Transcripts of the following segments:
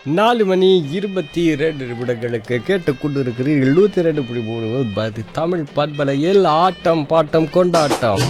நாலு மணி இருபத்தி ரெண்டு நிமிடங்களுக்கு கேட்டுக்கொண்டு இருக்கிறீர்கள் எழுபத்தி ரெண்டு புள்ளி மூணு பதி தமிழ் பண்பலையில் ஆட்டம் பாட்டம் கொண்டாட்டம்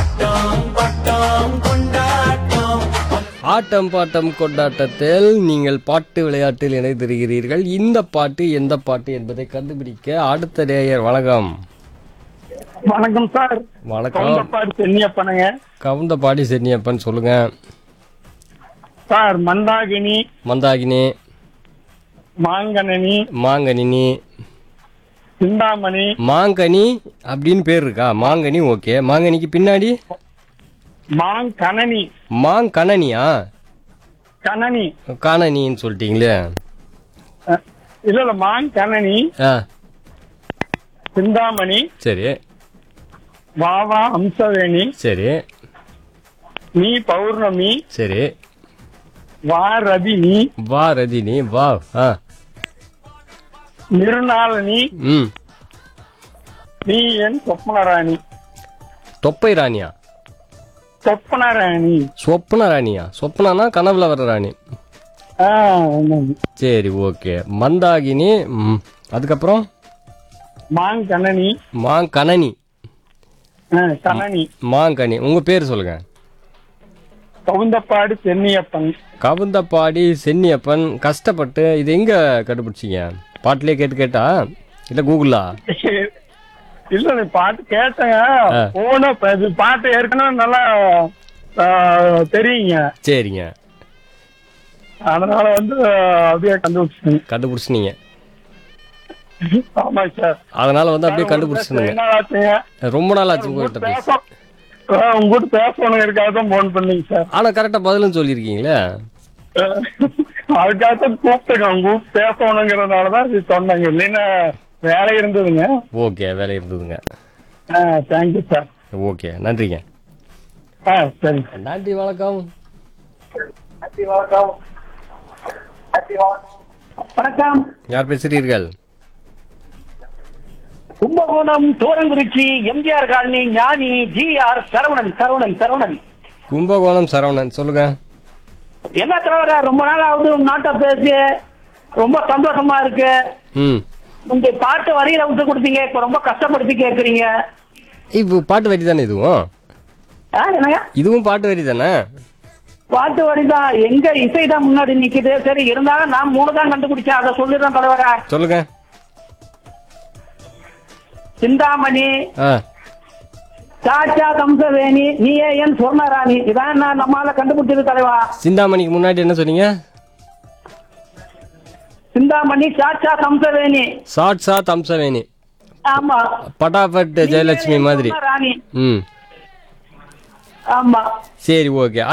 ஆட்டம் பாட்டம் கொண்டாட்டத்தில் நீங்கள் பாட்டு விளையாட்டில் இணைந்திருக்கிறீர்கள் இந்த பாட்டு எந்த பாட்டு என்பதை கண்டுபிடிக்க அடுத்த நேயர் வணக்கம் வணக்கம் சார் வணக்கம் கவுண்டப்பாடு சென்னியப்பனுங்க கவுந்த பாடி சென்னியப்பன் சொல்லுங்க சார் மந்தாகினி மந்தாகினி மாங்கனனி மாங்கனினி சிந்தாமணி மாங்கனி அப்படின்னு பேர் இருக்கா மாங்கனி ஓகே மாங்கனிக்கு பின்னாடி மாங்கனனி மாங்கனனியா கனனி காணனின்னு சொல்லிட்டீங்களே அஹ், இல்ல இல்ல மாங்கனனி ஆ சிந்தாமணி சரி வாவா அம்சவேணி சரி நீ பௌர்ணமி சரி வா ரதினி வா ரதினி வா ஆ நிருநாளினி ம் நீ என் சொப்னராணி தொப்பை ராணியா சொப்னராணி சொப்ன ராணியா சொப்னானா கனவுல வர ராணி ஆஹ், ஆமாங்க. சரி ஓகே மந்தாகினி ம் அதுக்கப்புறம் மாங்கனனி மாங்கனனி ஆஹ், கனனி மாங்கனி உங்கள் பேர் சொல்லுங்க கவுந்தப்பாடு சென்னியப்பன் கவுந்தப்பாடி சென்னியப்பன் கஷ்டப்பட்டு இது எங்க கண்டுபிடிச்சீங்க பாட்டிலே கேட்டு கேட்டா இல்ல கூகுளா இல்ல நீ பாட்டு கேட்டேங்க ஆ. போன இது பாட்டு ஏற்கனவே நல்லா ஆஹ், தெரியுங்க சரிங்க அதனால வந்து அப்படியே கண்டுபிடிச்சேன் கண்டுபிடிச்சினீங்க ஆமா சார் அதனால வந்து அப்படியே கண்டுபிடிச்சிருந்தீங்க என்ன ஆச்சுங்க ரொம்ப நாள் ஆச்சு உங்ககிட்ட பேச பேச ஆஹ், உங்ககிட்ட பேசணுங்கிறதுக்காக தான் போன் பண்ணீங்க சார் ஆனா கரெக்டா பதிலும் சொல்லியிருக்கீங்களே ஆஹ், அதுக்காக தான் கூப்பிட்டுங்க கூப்பிட்டு பேசணுங்கிறதுனால தான் இது சொன்னாங்க இல்லைன்னா வேலை இருந்ததுங்க ஓகே வேலை இருந்ததுங்க தேங்க்யூ சார் ஓகே நன்றிங்க ஆ சரி நன்றி வணக்கம் வணக்கம் யார் பேசுறீர்கள் Kumbakonam Thurangurichi MGR colony Gnani G R Saravanan Saravanan Saravanan Kumbakonam Saravanan சொல்லுங்க என்ன தவிர ரொம்ப நாள் ஆகுது உங்க நாட்டை பேசி ரொம்ப சந்தோஷமா இருக்கு ம் இந்த பாட்டு வரியில விட்டு கொடுத்தீங்க இப்ப ரொம்ப கஷ்டப்படுத்தி கேக்குறீங்க இப்போ பாட்டு வரி தானே இதுவும் ஆ, என்னங்க இதுவும் பாட்டு வரி தானே பாட்டு வரி தான் எங்க இசை தான் முன்னாடி நிக்குது சரி இருந்தாலும் நான் மூணு தான் கண்டுபிடிச்சேன் அதை சொல்லிடுறேன் தலைவர சொல்லுங்க சிந்தாமணி ஆ சாச்சா கம்சவேணி நீயே என் சொர்ணராணி இதான் நான் நம்மால கண்டுபிடிச்சது தலைவா சிந்தாமணிக்கு முன்னாடி என்ன சொன்னீங்க சிந்தாமணி சாச்சா கம்சவேணி சாட் சா தம்சவேணி ஆமா பட்டாபட் ஜெயலட்சுமி மாதிரி ராணி ம் ஆமா சரி ஓகே